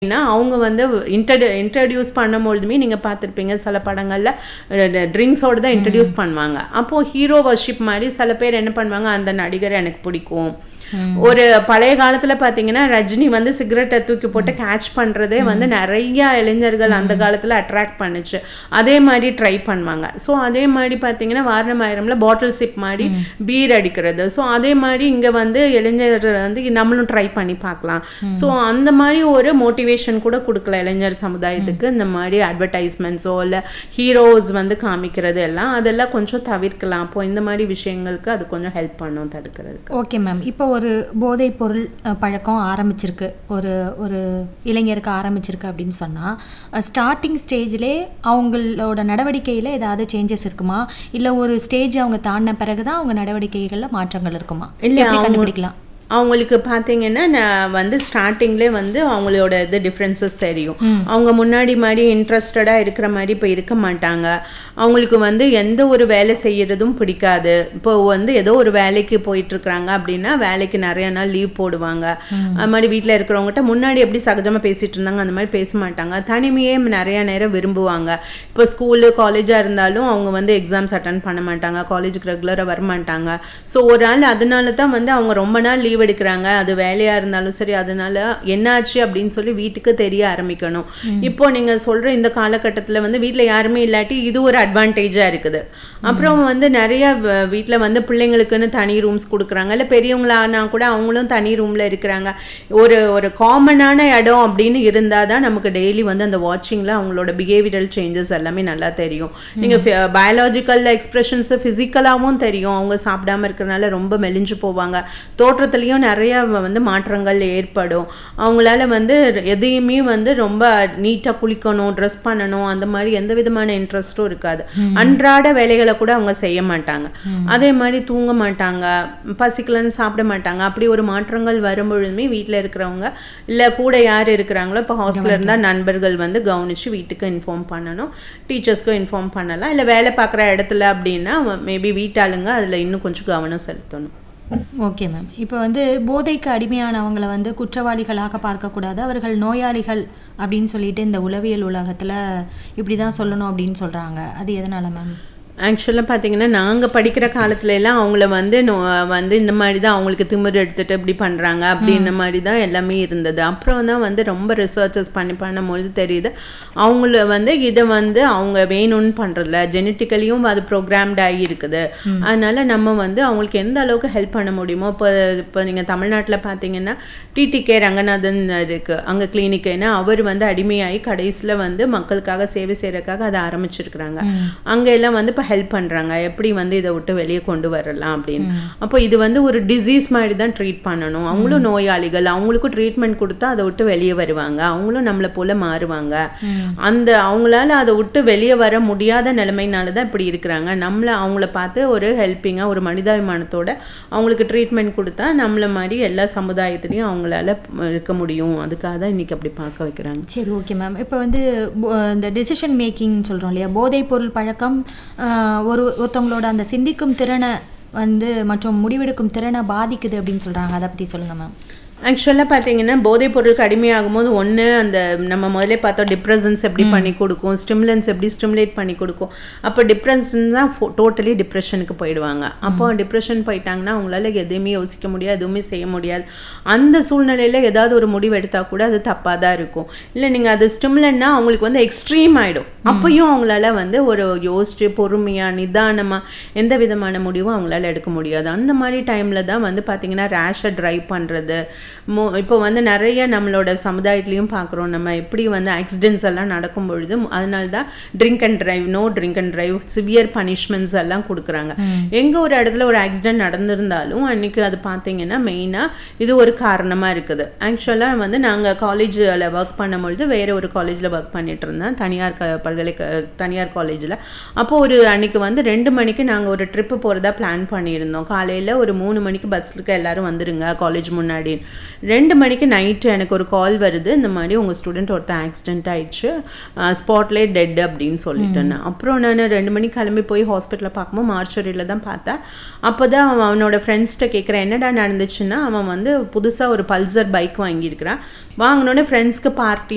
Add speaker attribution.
Speaker 1: பார்த்தீங்கன்னா அவங்க வந்து இன்ட்ரடு இன்ட்ரடியூஸ் பண்ணும்பொழுதுமே நீங்கள் பார்த்துருப்பீங்க சில படங்களில் ட்ரிங்க்ஸோடு தான் இன்ட்ரடியூஸ் பண்ணுவாங்க அப்போது ஹீரோ வர்ஷிப் மாதிரி சில பேர் என்ன பண்ணுவாங்க அந்த நடிகரை எனக்கு பிடிக்கும் ஒரு பழைய காலத்துல பாத்தீங்கன்னா ரஜினி வந்து சிகரெட்டை தூக்கி போட்டு கேட்ச் பண்றதே வந்து நிறைய இளைஞர்கள் அந்த காலத்துல அட்ராக்ட் பண்ணுச்சு அதே மாதிரி ட்ரை பண்ணுவாங்க ஸோ அதே மாதிரி பாத்தீங்கன்னா வாரணமாயிரம்ல பாட்டில் சிப் மாதிரி பீர் அடிக்கிறது ஸோ அதே மாதிரி இங்க வந்து இளைஞர் வந்து நம்மளும் ட்ரை பண்ணி பார்க்கலாம் ஸோ அந்த மாதிரி ஒரு மோட்டிவேஷன் கூட கொடுக்கல இளைஞர் சமுதாயத்துக்கு இந்த மாதிரி அட்வர்டைஸ்மெண்ட்ஸோ இல்லை ஹீரோஸ் வந்து காமிக்கிறது எல்லாம் அதெல்லாம் கொஞ்சம் தவிர்க்கலாம் அப்போ இந்த மாதிரி விஷயங்களுக்கு அது கொஞ்சம் ஹெல்ப் பண்ணும் தடுக்கிறதுக்கு
Speaker 2: ஓகே மேம் இப்போ ஒரு போதைப் பொருள் அஹ், பழக்கம் ஆரம்பிச்சிருக்கு ஒரு ஒரு இளைஞருக்கு ஆரம்பிச்சிருக்கு அப்படின்னு சொன்னால் ஸ்டார்டிங் ஸ்டேஜ்லே அவங்களோட நடவடிக்கையில் ஏதாவது சேஞ்சஸ் இருக்குமா இல்லை ஒரு ஸ்டேஜ் அவங்க தாண்டின பிறகு தான் அவங்க நடவடிக்கைகளில் மாற்றங்கள் இருக்குமா
Speaker 1: இல்ல,
Speaker 2: எப்படி
Speaker 1: அவங்க-
Speaker 2: கண்டுபிடிக்கலாம்
Speaker 1: அவங்களுக்கு பார்த்தீங்கன்னா நான் வந்து ஸ்டார்டிங்லேயே வந்து அவங்களோட இது டிஃப்ரென்சஸ் தெரியும் அவங்க முன்னாடி மாதிரி இன்ட்ரெஸ்டடாக இருக்கிற மாதிரி இப்போ இருக்க மாட்டாங்க அவங்களுக்கு வந்து எந்த ஒரு வேலை செய்யறதும் பிடிக்காது இப்போ வந்து ஏதோ ஒரு வேலைக்கு போயிட்டு இருக்கிறாங்க அப்படின்னா வேலைக்கு நிறைய நாள் லீவ் போடுவாங்க அது மாதிரி வீட்டில் இருக்கிறவங்ககிட்ட முன்னாடி எப்படி சகஜமாக பேசிட்டு இருந்தாங்க அந்த மாதிரி பேச மாட்டாங்க தனிமையே நிறைய நேரம் விரும்புவாங்க இப்போ ஸ்கூலு காலேஜாக இருந்தாலும் அவங்க வந்து எக்ஸாம்ஸ் அட்டன் பண்ண மாட்டாங்க காலேஜுக்கு ரெகுலராக வர மாட்டாங்க ஸோ ஒரு நாள் அதனால தான் வந்து அவங்க ரொம்ப நாள் லீவ் எடுக்கிறாங்க அது வேலையாக இருந்தாலும் சரி அதனால என்னாச்சு அப்படின்னு சொல்லி வீட்டுக்கு தெரிய ஆரம்பிக்கணும் இப்போ நீங்கள் சொல்கிற இந்த காலகட்டத்தில் வந்து வீட்டில் யாருமே இல்லாட்டி இது ஒரு அட்வான்டேஜாக இருக்குது அப்புறம் வந்து நிறைய வீட்டில் வந்து பிள்ளைங்களுக்குன்னு தனி ரூம்ஸ் கொடுக்குறாங்க இல்லை பெரியவங்களானா கூட அவங்களும் தனி ரூமில் இருக்கிறாங்க ஒரு ஒரு காமனான இடம் அப்படின்னு இருந்தால் தான் நமக்கு டெய்லி வந்து அந்த வாட்சிங்கில் அவங்களோட பிஹேவியரல் சேஞ்சஸ் எல்லாமே நல்லா தெரியும் நீங்கள் பயாலாஜிக்கல் எக்ஸ்பிரஷன்ஸு ஃபிசிக்கலாகவும் தெரியும் அவங்க சாப்பிடாம இருக்கிறனால ரொம்ப மெலிஞ்சு போவாங்க தோற்றத்துலேயும் நிறைய வந்து மாற்றங்கள் ஏற்படும் அவங்களால வந்து எதையுமே வந்து ரொம்ப நீட்டாக குளிக்கணும் ட்ரெஸ் பண்ணணும் அந்த மாதிரி எந்த விதமான இன்ட்ரெஸ்ட்டும் இருக்காது அன்றாட வேலைகளை கூட அவங்க செய்ய மாட்டாங்க அதே மாதிரி தூங்க மாட்டாங்க பசிக்கலன்னு சாப்பிட மாட்டாங்க அப்படி ஒரு மாற்றங்கள் வரும்பொழுதுமே வீட்டில் இருக்கிறவங்க இல்லை கூட யார் இருக்கிறாங்களோ இப்போ ஹாஸ்டலில் இருந்தால் நண்பர்கள் வந்து கவனித்து வீட்டுக்கு இன்ஃபார்ம் பண்ணணும் டீச்சர்ஸ்க்கும் இன்ஃபார்ம் பண்ணலாம் இல்லை வேலை பார்க்குற இடத்துல அப்படின்னா மேபி வீட்டாளுங்க அதில் இன்னும் கொஞ்சம் கவனம் செலுத்தணும்
Speaker 2: ஓகே மேம் இப்போ வந்து போதைக்கு அடிமையானவங்களை வந்து குற்றவாளிகளாக பார்க்கக்கூடாது அவர்கள் நோயாளிகள் அப்படின்னு சொல்லிட்டு இந்த உளவியல் உலகத்தில் இப்படி தான் சொல்லணும் அப்படின்னு சொல்கிறாங்க அது எதனால மேம்
Speaker 1: ஆக்சுவலாக பார்த்தீங்கன்னா நாங்கள் படிக்கிற காலத்துல எல்லாம் அவங்கள வந்து நோ- வந்து இந்த மாதிரி தான் அவங்களுக்கு திமிர் எடுத்துட்டு இப்படி பண்ணுறாங்க அப்படின்ற மாதிரி தான் எல்லாமே இருந்தது அப்புறம் தான் வந்து ரொம்ப ரிசர்ச்சஸ் பண்ணி பண்ணும்பொழுது தெரியுது அவங்கள வந்து இதை வந்து அவங்க வேணும்னு பண்ணுறதில்ல ஜெனட்டிக்கலியும் அது ப்ரோக்ராம்ட் ஆகி இருக்குது அதனால நம்ம வந்து அவங்களுக்கு எந்த அளவுக்கு ஹெல்ப் பண்ண முடியுமோ இப்போ இப்போ நீங்கள் தமிழ்நாட்டில் பார்த்தீங்கன்னா டிடிகே ரங்கநாதன் இருக்கு அங்கே கிளினிக் ஏன்னா அவர் வந்து அடிமையாகி கடைசியில் வந்து மக்களுக்காக சேவை செய்யறதுக்காக அதை ஆரம்பிச்சிருக்கிறாங்க அங்க எல்லாம் வந்து இப்போ ஹெல்ப் பண்றாங்க எப்படி வந்து இதை விட்டு வெளியே கொண்டு வரலாம் அப்படின்னு அப்போ இது வந்து ஒரு டிசீஸ் மாதிரி தான் ட்ரீட் பண்ணணும் அவங்களும் நோயாளிகள் அவங்களுக்கும் ட்ரீட்மெண்ட் கொடுத்தா அதை விட்டு வெளியே வருவாங்க அவங்களும் நம்மளை போல மாறுவாங்க அந்த அவங்களால அதை விட்டு வெளியே வர முடியாத நிலைமைனால தான் இப்படி இருக்கிறாங்க நம்மள அவங்கள பார்த்து ஒரு ஹெல்ப்பிங்கா ஒரு மனிதாபிமானத்தோட அவங்களுக்கு ட்ரீட்மெண்ட் கொடுத்தா நம்மள மாதிரி எல்லா சமுதாயத்திலையும் அவங்களால இருக்க முடியும் அதுக்காக தான் இன்னைக்கு அப்படி பார்க்க வைக்கிறாங்க
Speaker 2: சரி ஓகே மேம் இப்போ வந்து போ- இந்த டெசிஷன் மேக்கிங் சொல்கிறோம் இல்லையா போதைப் பொருள் பழக்கம் ஆஹ், ஒரு ஒருத்தவங்களோட அந்த சிந்திக்கும் திறனை வந்து மற்றும் முடிவெடுக்கும் திறனை பாதிக்குது அப்படின்னு சொல்கிறாங்க அதை பற்றி சொல்லுங்கள் மேம்
Speaker 1: ஆக்சுவலாக பார்த்தீங்கன்னா போதைப் பொருளுக்கு அடிமையாகும் போது ஒன்று அந்த நம்ம முதல்ல பார்த்தோம் டிப்ரெஷன்ஸ் எப்படி பண்ணி கொடுக்கும் ஸ்டிமுலன்ஸ் எப்படி ஸ்டிமுலேட் பண்ணி கொடுக்கும் அப்போ டிப்ரெஷன் தான் டோட்டலி டிப்ரெஷனுக்கு போயிடுவாங்க அப்போ டிப்ரெஷன் போயிட்டாங்கன்னா அவங்களால எதுவுமே யோசிக்க முடியாது எதுவுமே செய்ய முடியாது அந்த சூழ்நிலையில் ஏதாவது ஒரு முடிவு எடுத்தால் கூட அது தப்பாக தான் இருக்கும் இல்லை நீங்கள் அது ஸ்டிமுலன்னா அவங்களுக்கு வந்து எக்ஸ்ட்ரீம் ஆகிடும் அப்பயும் அவங்களால வந்து ஒரு யோசிச்சு பொறுமையாக நிதானமாக எந்த விதமான முடிவும் அவங்களால எடுக்க முடியாது அந்த மாதிரி டைமில் தான் வந்து பார்த்தீங்கன்னா ரேஷை ட்ரைவ் பண்ணுறது மோ இப்போ வந்து நிறைய நம்மளோட சமுதாயத்துலேயும் பார்க்குறோம் நம்ம எப்படி வந்து ஆக்சிடென்ட்ஸ் எல்லாம் நடக்கும் பொழுது அதனால தான் drink and drive no drink and drive severe punishments எல்லாம் கொடுக்குறாங்க எங்கே ஒரு இடத்துல ஒரு ஆக்சிடென்ட் நடந்திருந்தாலும் அன்னைக்கு அது பார்த்தீங்கன்னா மெயினாக இது ஒரு காரணமாக இருக்குது ஆக்சுவலாக வந்து நாங்கள் காலேஜில் ஒர்க் பண்ணும்பொழுது வேறு ஒரு காலேஜில் ஒர்க் பண்ணிட்டு இருந்தேன் தனியார் க பல்கலைக்க தனியார் காலேஜில் அப்போ ஒரு அன்னைக்கு வந்து ரெண்டு மணிக்கு நாங்கள் ஒரு ட்ரிப்பு போகிறதா பிளான் பண்ணியிருந்தோம் காலையில் ஒரு மூணு மணிக்கு பஸ்ஸுக்கு எல்லாரும் வந்துருங்க காலேஜ் முன்னாடி ரெண்டு மணிக்கு நைட்டு எனக்கு ஒரு கால் வருது இந்த மாதிரி உங்கள் ஸ்டூடெண்ட் ஒருத்தன் ஆக்சிடென்ட் ஆயிடுச்சு ஸ்பாட்லே டெட் அப்படின்னு சொல்லிட்டேன் அப்புறம் நான் ரெண்டு மணிக்கு கிளம்பி போய் ஹாஸ்பிட்டலில் பார்க்கும்போது மார்ச்சரியில் தான் பார்த்தேன் அப்போ தான் அவன் அவனோட ஃப்ரெண்ட்ஸ்கிட்ட கேட்குறேன் என்னடா நடந்துச்சுன்னா அவன் வந்து புதுசாக ஒரு பல்சர் பைக் வாங்கியிருக்கிறான் வாங்கினோடனே ஃப்ரெண்ட்ஸ்க்கு பார்ட்டி